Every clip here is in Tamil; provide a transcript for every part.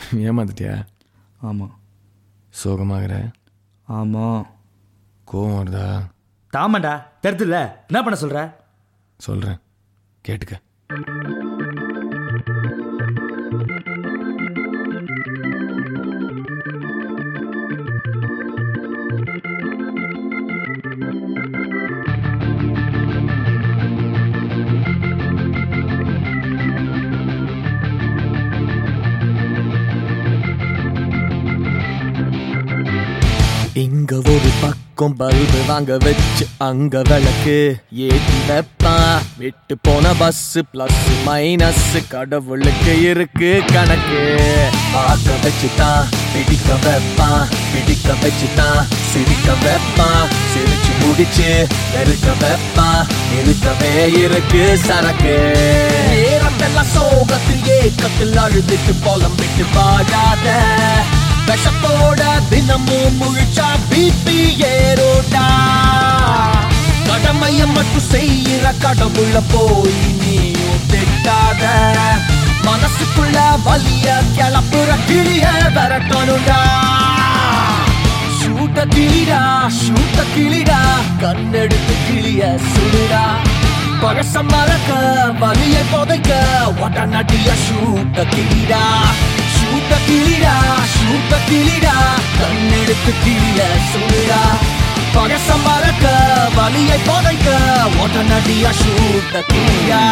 ஏமாத்திட்டியா ஆமாம் சோகமாகற ஆமாம் கோவம் வருதா தாமாண்டா தெரிதுல்ல என்ன பண்ண சொல்ற சொல்கிறேன் கேட்டுக்க இங்க ஒரு பக்கம் பல்பு வாங்க வச்சு அங்க விளக்கு ஏத்தி வைப்பான் விட்டு போன பஸ் பிளஸ் மைனஸ் கடவுளுக்கு இருக்கு கணக்கு பார்க்க வச்சுதான் பிடிக்க வைப்பான் பிடிக்க வச்சுதான் சிரிக்க வைப்பான் சிரிச்சு முடிச்சு வெறுக்க வைப்பான் இருக்கவே இருக்கு சரக்கு நேரமெல்லாம் சோகத்தில் ஏக்கத்தில் அழுதுட்டு போலம் விட்டு வாழாத விஷத்தோட தினமும் முழிச்சா பிபி ஏறோடா கடமைய மட்டும் செய்யற கடவுள போய் நீயும் திட்டாத மனசுக்குள்ள வலிய கிளப்புற கிளிய விரட்டணும்டா ஷூட்ட கிளிடா ஷூட்ட கிளிடா கண்ணெடுத்து கிளிய சுடுடா பழச மறக்க வலிய புதைக்க உடனடிய ஷூட்ட கிளிடா ஷூட்ட கிளிடா ஷூட்ட கிளிடா கண்ணெடுத்து கிளிய சுடுடா பழச மறக்க வலியை புதைக்க உடனடிய ஷூட்ட கிளிடா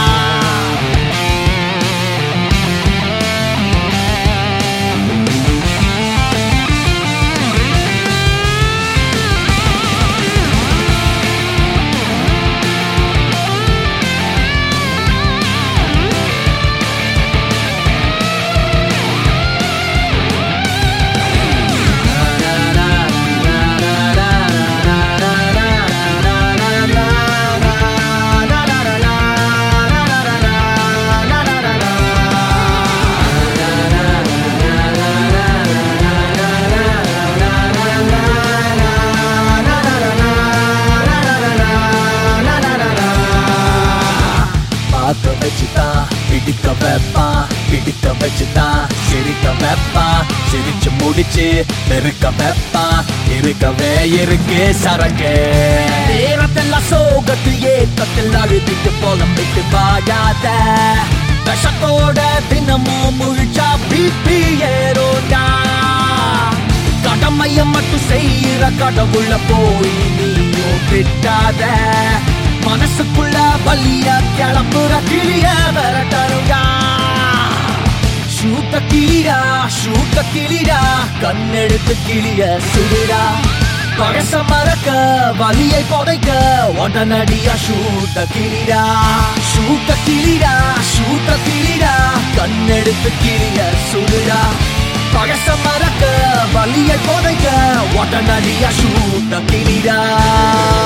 பார்க்க வச்சுதான் பிடிக்க வைப்பான் பிடிக்க வச்சுதான் சிரிக்க வைப்பான் சிரிச்சு முடிச்சு நெருக்க வைப்பான் இருக்கவே இருக்கு சரக்கு நேரத்தெல்லாம் சோகத்தில் ஏக்கத்தில் அழுதிட்டு போலம் விட்டு வாழாத விஷத்தோட தினமும் முழிச்சா பிபி ஏறோடா கடமைய மட்டும் செய்யற கடவுள போய் நீயும் விட்டாத மனசுக்குள்ள வலிய கிளம்புற கிளிய விரட்டணுடா ஷூட்ட கிளிடா ஷூட்ட கிளிடா கண்ணெடுத்து கிளிய சுடுடா பழச மறக்க வலியை புதைக்க உடனடியா ஷூட்ட கிளிடா ஷூட்ட கிளிடா ஷூட்ட கிளிடா கண்ணெடுத்து கிளிய சுடுடா பழச மறக்க வலியை புதைக்க உடனடியா ஷூட்ட கிளிடா